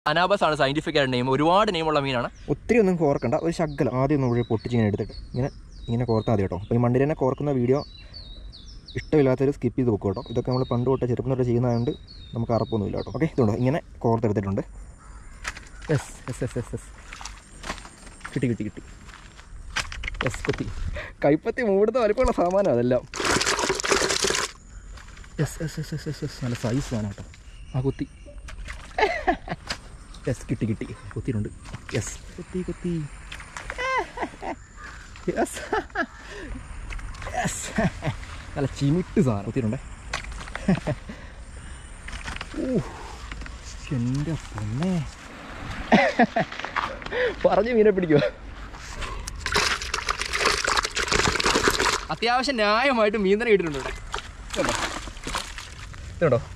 anabas ആണ് scientific ആയിട്ട് name ഒരുപാട് നെയിമുള്ള മീനാണ് ഒത്തിരി ഒന്നും കോർക്കണ്ട ഒരു ശകലം ആദ്യം ഒന്ന് ഇവിടെ പൊട്ടിച്ച് ഇങ്ങനെ എടുത്തിട്ട് ഇങ്ങനെ ഇങ്ങനെ കോർത്താൽ മതി കേട്ടോ അപ്പോൾ ഈ മണ്ണിൽ തന്നെ കോർക്കുന്ന വീഡിയോ ഇഷ്ടമില്ലാത്തൊരു സ്കിപ്പ് ചെയ്ത് വെക്കും കേട്ടോ ഇതൊക്കെ നമ്മൾ പണ്ട് തൊട്ട് ചെറുപ്പം തൊട്ട് ചെയ്യുന്നതുകൊണ്ട് നമുക്ക് അറപ്പൊന്നുമില്ല കേട്ടോ ഓക്കെ ഇതുണ്ടോ ഇങ്ങനെ കോർത്തെടുത്തിട്ടുണ്ട് yes yes yes yes yes കിട്ടി കിട്ടി കിട്ടി യെസ് കുത്തി കൈപ്പത്തി മൂടുന്ന വലിപ്പമുള്ള സാമാനം അതെല്ലാം yes yes yes yes yes yes നല്ല സൈസ് സാധനം കേട്ടോ ആ കുത്തി യെസ് കിട്ടി കിട്ടി കുത്തിയിട്ടുണ്ട് യെസ് കുത്തി കുത്തി യെസ് യെസ് നല്ല ചിമിട്ട് സാധനം കുത്തിയിട്ടുണ്ടേ ഊ, എൻ്റെ പൊന്നെ പറഞ്ഞു മീനെ പിടിക്കുക അത്യാവശ്യം ന്യായമായിട്ട് മീൻ തന്നെ കിട്ടിയിട്ടുണ്ട് ഇവിടെ കേട്ടോ